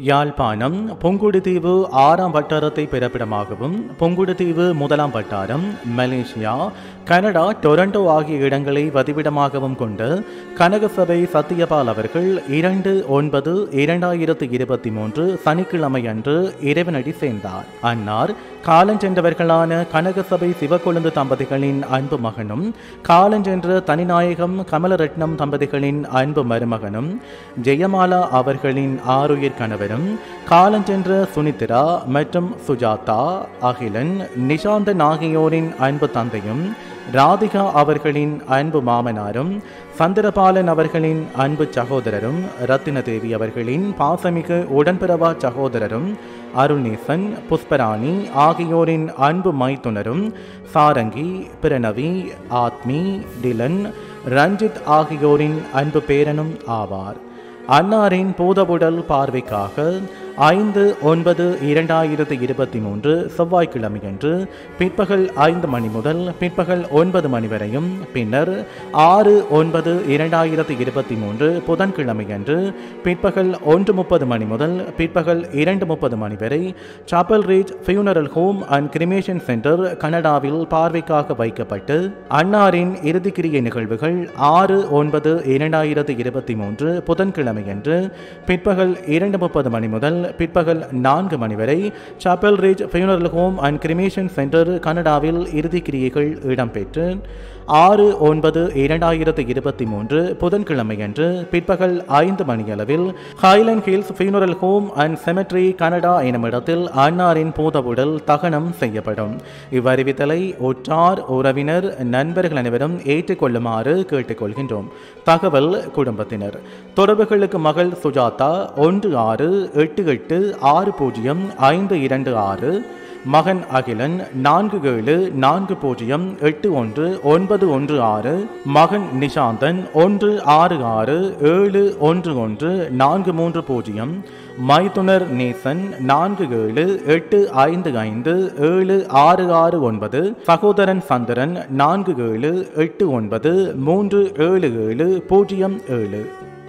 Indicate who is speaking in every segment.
Speaker 1: யாழ்ப்பாணம் புங்குடுதீவு ஆறாம் வட்டாரத்தை பிறப்பிடமாகவும் புங்குடுதீவு முதலாம் வட்டாரம் மலேசியா கனடா டொரண்டோ ஆகிய இடங்களை வதிவிடமாகவும் கொண்டு கனகசபை சத்தியபால் அவர்கள் இரண்டு ஒன்பது இரண்டாயிரத்து இருபத்தி மூன்று சனிக்கிழமை அன்று இறைவனடி சேர்ந்தார் அன்னார் காலஞ்சென்றவர்களான கனகசபை சிவக்கொழுந்து தம்பதிகளின் அன்பு மகனும் காலஞ்சென்ற தனிநாயகம் கமலரட்னம் தம்பதிகளின் அன்பு மருமகனும் ஜெயமாலா அவர்களின் ஆருயிர் கணவரும் காலஞ்சென்ற சுனித்ரா மற்றும் சுஜாதா அகிலன் நிஷாந்தன் ஆகியோரின் அன்பு தந்தையும் ராதிகா அவர்களின் அன்பு மாமனாரும் சந்திரபாலன் அவர்களின் அன்பு சகோதரரும் ரத்தினதேவி அவர்களின் பாசமிகு உடன்பிறவா சகோதரரும் அருள்நேசன் புஷ்பராணி ஆகியோரின் அன்பு மைத்துனரும் சாரங்கி பிரணவி ஆத்மி டிலன் ரஞ்சித் ஆகியோரின் அன்பு பேரனும் ஆவார் அன்னாரின் பூதவுடல் பார்வைக்காக ஐந்து ஒன்பது இரண்டாயிரத்து இருபத்தி மூன்று செவ்வாய்க்கிழமையன்று பிற்பகல் ஐந்து மணி முதல் பிற்பகல் ஒன்பது மணி வரையும் பின்னர் ஆறு ஒன்பது இரண்டாயிரத்து இருபத்தி மூன்று புதன்கிழமையன்று பிற்பகல் ஒன்று முப்பது மணி முதல் பிற்பகல் இரண்டு முப்பது மணி வரை chapel ridge funeral home and cremation centre கனடாவில் பார்வைக்காக வைக்கப்பட்டு அன்னாரின் இறுதிக்கிரிய நிகழ்வுகள் ஆறு ஒன்பது இரண்டாயிரத்து இருபத்தி மூன்று புதன்கிழமையன்று பிற்பகல் இரண்டு முப்பது மணி முதல் பிற்பகல் நான்கு மணி வரை chapel ridge funeral home and cremation centre கனடாவில் இறுதிக் கிரியைகள் இடம்பெற்று ஆறு ஒன்பது இரண்டாயிரத்து இருபத்தி மூன்று புதன்கிழமையன்று பிற்பகல் ஐந்து மணியளவில் Highland Hills funeral home and cemetery Canada என்னுமிடத்தில் அன்னாரின் பூதவுடல் தகனம் செய்யப்படும் இவ்வறிவித்தலை உற்றார் உறவினர் நண்பர்கள் அனைவரும் ஏற்றுக்கொள்ளுமாறு கேட்டுக்கொள்கின்றோம் தகவல் குடும்பத்தினர் தொடர்புகளுக்கு மகள் சுஜாதா ஒன்று ஆறு எட்டு எட்டு ஆறு பூஜ்ஜியம் ஐந்து இரண்டு ஆறு மகன் அகிலன் நான்கு ஏழு நான்கு பூஜ்ஜியம் எட்டு ஒன்று ஒன்பது ஒன்று ஆறு மகன் நிஷாந்தன் ஒன்று ஆறு ஆறு ஏழு ஒன்று ஒன்று நான்கு மூன்று பூஜ்ஜியம் மைத்துனர் நேசன் நான்கு ஏழு எட்டு ஐந்து ஐந்து ஏழு ஆறு ஆறு ஒன்பது சகோதரன் சந்திரன் நான்கு ஏழு எட்டு ஒன்பது மூன்று ஏழு ஏழு பூஜ்ஜியம் ஏழு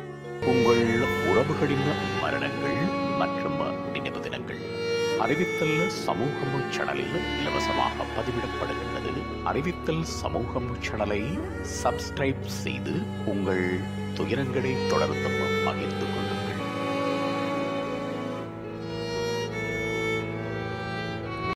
Speaker 2: உங்கள் உறவுகளின் மரணங்கள் மற்றும் நினைவு தினங்கள் அறிவித்தல் சமூகம் சேனலில் இலவசமாக பதிவிடப்படுகின்றது அறிவித்தல் சமூகம் சேனலை சப்ஸ்கிரைப் செய்து உங்கள் துயரங்களை தொடர்ந்தும் பகிர்ந்து கொள்ளுங்கள்